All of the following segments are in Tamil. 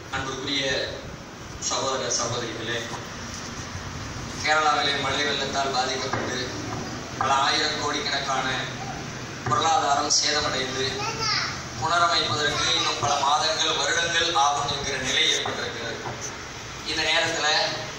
அன்புக்குரிய சகோதர சகோதரிகளே கேரளாவிலே மழை வெள்ளத்தால் பாதிக்கப்பட்டு பல ஆயிரம் கோடிக்கணக்கான பொருளாதாரம் சேதமடைந்து புனரமைப்பதற்கு இன்னும் பல மாதங்கள் வருடங்கள் ஆகும் என்கிற நிலை ஏற்பட்டிருக்கிறது இந்த நேரத்தில்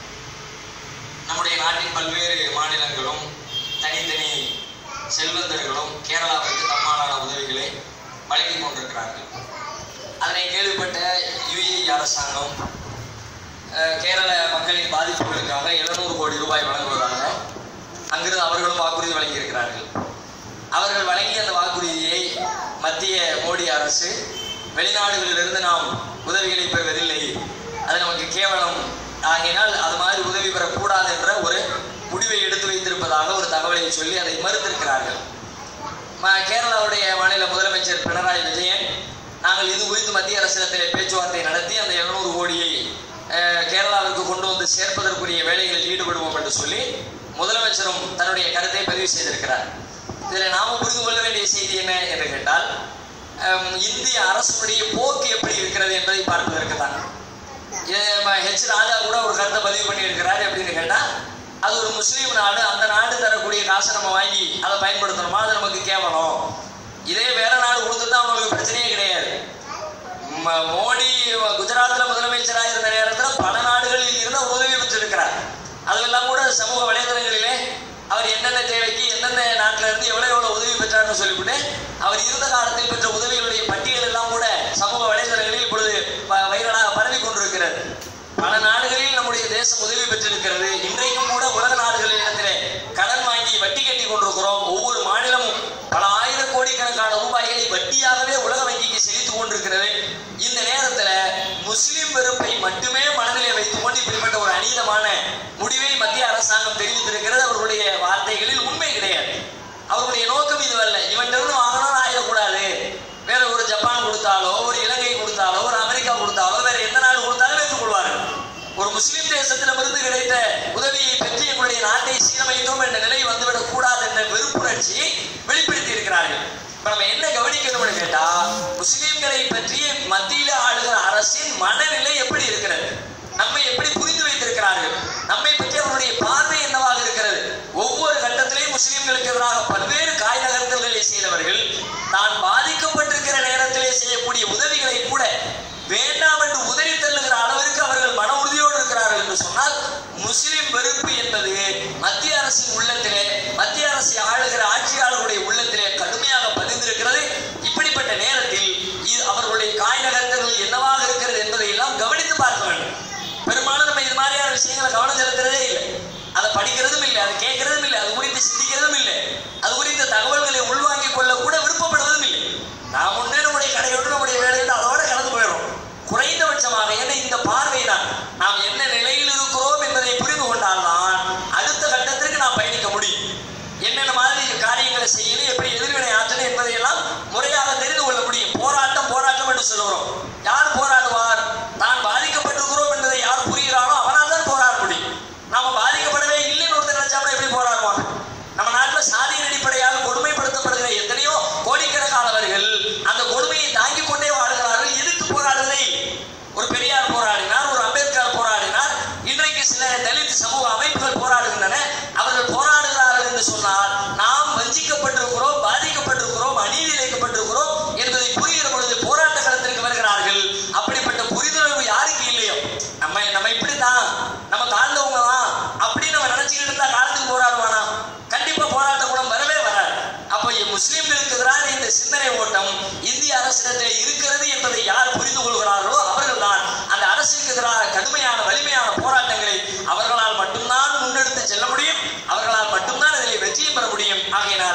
நம்முடைய நாட்டின் பல்வேறு மாநிலங்களும் தனித்தனி செல்வந்தர்களும் கேரளாவிற்கு தம்மாலான உதவிகளை வழங்கி கொண்டிருக்கிறார்கள் அதனை கேள்விப்பட்ட யுஏஇ அரசாங்கம் அஹ், கேரள மக்களின் பாதிப்புகளுக்காக 700 கோடி ரூபாய் வழங்குவதாக அங்கிருந்து அவர்களும் வாக்குறுதி வழங்கியிருக்கிறார்கள் அவர்கள் வழங்கிய அந்த வாக்குறுதியை மத்திய மோடி அரசு வெளிநாடுகளிலிருந்து நாம் உதவிகளை பெறுவதில்லை அது நமக்கு கேவலம் ஆகினால் அது மாதிரி உதவி பெறக்கூடாது என்ற ஒரு முடிவை எடுத்து வைத்திருப்பதாக ஒரு தகவலை சொல்லி அதை மறுத்திருக்கிறார்கள் ம- கேரளாவுடைய மாநில முதலமைச்சர் பினராயி விஜயன் நாங்கள் இது குறித்து மத்திய அரசிடத்திலே பேச்சுவார்த்தை நடத்தி அந்த 700 கோடியை அஹ், கேரளாவிற்கு கொண்டு வந்து சேர்ப்பதற்குரிய வேலைகளில் ஈடுபடுவோம் என்று சொல்லி முதலமைச்சரும் தன்னுடைய கருத்தை பதிவு செய்திருக்கிறார் இதில் நாம புரிந்து கொள்ள வேண்டிய செய்தி என்ன என்று கேட்டால் அம், இந்திய அரசுடைய போக்கு எப்படி இருக்கிறது என்பதை பார்ப்பதற்கு தான் ஹெச் ராஜா கூட ஒரு கருத்தை பதிவு பண்ணியிருக்கிறார் எப்படின்னு கேட்டா அது ஒரு முஸ்லீம் நாடு அந்த நாடு தரக்கூடிய காசை நம்ம வாங்கி அதை பயன்படுத்தணுமா அது நமக்கு கேவலம் இதே வேற நாடு கொடுத்துருந்தா அவங்களுக்கு பிரச்சனையே கிடையாது ம- மோடி குஜராத்ல முதலமைச்சராக இருந்த நேரத்தில் பல நாடுகளில் இருந்து அவர் உதவி பெற்றிருக்கிறார் அதெல்லாம் கூட சமூக வலைதளங்களிலே அவர் என்னென்ன தேவைக்கு எந்தெந்த நாட்டில இருந்து எவ்வளவு எவ்வளவு உதவி பெற்றார்னு சொல்லிவிட்டு அவர் இருந்த காலத்தில் பெற்ற உதவிகளுடைய பட்டியல் எல்லாம் கூட சமூக வலைதளங்களில் இப்பொழுது ப- வைரலாக பரவி கொண்டிருக்கிறது பல நாடுகளில் நம்முடைய தேசம் உதவி பெற்றிருக்கிறது இன்றைக்கும் கூட உலக நாடுகளிடத்திலே கடன் வாங்கி வட்டி கட்டி கொண்டிருக்கிறோம் ஒவ்வொரு மாநிலமும் பல ஆயிரம் கோடிக்கணக்கான ரூபாய்களை வட்டியாகவே உலக வங்கிக்கு செலுத்திக் கொண்டிருக்கிறது இந்த நேரத்துல முஸ்லிம் வெறுப்பை மட்டுமே மனதிலே வைத்துக் கொண்டு இப்படிப்பட்ட ஒரு அநீதமான முடிவை மத்திய அரசாங்கம் தெரிவித்திருக்கிறது அவர்களுடைய வார்த்தைகளில் உண்மை கிடையாது அவர்களுடைய நோக்கம் இதுவல்ல இவன் இருந்து வாங்கணும்னு ஆயிடக்கூடாது வேற ஒரு ஜப்பான் கொடுத்தாலோ ஒரு இலங்கை கொடுத்தாலோ ஒரு அமெரிக்கா கொடுத்தாலோ வேற எந்த நாடு கொடுத்தாலும் ஏற்றுக்கொள்வார்கள் ஒரு முஸ்லிம் தேசத்திடமிருந்து கிடைத்த உதவியை பெற்று எங்களுடைய நாட்டை சீரமைத்தோம் என்ற நிலை வந்துவிடக் கூடாது என்ற வெறுப்புணர்ச்சியை வெளிப்படுத்தி இருக்கிறார்கள் இப்ப நம்ம என்ன கவனிக்கணும்னு கேட்டா முஸ்லிம்களை பற்றி மத்தியில ஆளுகிற அரசின் மனநிலை எப்படி இருக்கிறது நம்மை எப்படி புரிந்து வைத்திருக்கிறார்கள் நம்மை பற்றி அவருடைய பார்வை என்னவாக இருக்கிறது ஒவ்வொரு கட்டத்திலேயும் முஸ்லிம்களுக்கு எதிராக பல்வேறு காய் நகர்த்தல்களை செய்தவர்கள் தான் பாதிக்கப்பட்டிருக்கிற நேரத்திலே செய்யக்கூடிய உதவிகளை கூட வேண்டாம் என்று உதறி தள்ளுகிற அளவிற்கு அவர்கள் மன உறுதியோடு இருக்கிறார்கள் என்று சொன்னால் முஸ்லிம் வெறுப்பு என்பது மத்திய அரசின் உள்ளத்திலே மத்திய அரசை ஆளுகிற ஆட்சியாளர்களுடைய உள்ளத்திலே கடுமையாக பதிந்திருக்கிறது இப்படிப்பட்ட நேரத்தில் இது அவர்களுடைய காய் நகர்த்தல்கள் என்னவாக இருக்கிறது என்பதை எல்லாம் கவனித்து பார்க்க வேண்டும் பெரும்பாலும் நம்ம இது மாதிரியான விஷயங்களை கவனம் செலுத்துறதே இல்லை அதை படிக்கிறதும் இல்லை அதை கேட்கறதும் இல்லை அது குறித்து சிந்திக்கிறதும் இல்லை அது குறித்த தகவல்களை உள்வாங்கிக் கொள்ள கூட விருப்பப்படுவதும் இல்லை நாம் முன்னே நம்முடைய கடையோடு நம்முடைய வேலையோடு அதோட கடந்து போயிடும் குறைந்தபட்சமாக என்ன இந்த பார்வை தான் நாம் என்ன நிலையில் இருக்கிறோம் என்பதை புரிந்து கொண்டால்தான் அடுத்த கட்டத்திற்கு நாம் பயணிக்க முடியும் என்னென்ன மாதிரி காரியங்களை செய்யணும் எப்படி எதிர்வினை ஆற்றணும் என்பதையெல்லாம் முறையாக தெரிந்து கொள்ள முடியும் போராட்டம் போராட்டம் என்று சொல்கிறோம் யார் போராடுவார் தான் பாதிக்கப்பட்டிருக்கிறோம் என்பதை யார் புரிகிறானோ அவனால் தான் போராட முடியும் நாம பாதிக்கப்படவே இல்லைன்னு ஒருத்தர் நினைச்சாம எப்படி போராடுவாங்க நம்ம நாட்டில் சாதியின் அடிப்படையாக கொடுமைப்படுத்தப்படுகிற எத்தனையோ கோடிக்கணக்கானவர்கள் அந்த கொடுமையை தாங்கிக் கொண்டே வாழ்கிறார்கள் எதிர்த்து போராடுவதே இல்லை. ஒரு பெரியார் போராடினார் ஒரு அம்பேத்கர் போராடினார் இன்றைக்கு சில தலித் சமூக அமைப்புகள் போராடுகின்றன அவர்கள் போராடுகிறார்கள் என்று சொன்னால் நாம் வஞ்சிக்கப்பட்டிருக்கிறோம் பாதிக்கப்பட்டிருக்கிறோம் அநீதி இழைக்கப்பட்டிருக்கிறோம் என்பதை புரிகிற பொழுது போராட்ட களத்திற்கு வருகிறார்கள் அப்படிப்பட்ட புரிந்துணர்வு யாருக்கு இல்லையோ நம்ம நம்ம இப்படித்தான் நம்ம தாழ்ந்தவங்க தான் அப்படின்னு நம்ம நினைச்சுக்கிட்டு இருந்தா காலத்துக்கு போராடுவானா கண்டிப்பா போராட்ட குணம் வரவே வராது அப்போ முஸ்லிம்களுக்கு எதிரான இந்த சிந்தனை ஓட்டம் இந்திய அரசிடத்தில் இருக்கிறது என்பதை யார் புரிந்து கொள்கிறார்களோ அவர்கள்தான் அந்த அரசுக்கு எதிராக கடுமையான வலிமையான போராட்டங்களை அவர்களால் மட்டும்தான் முன்னெடுத்து செல்ல முடியும் அவர்களால் மட்டும்தான் இதில் வெற்றியும் பெற முடியும் ஆகையினால்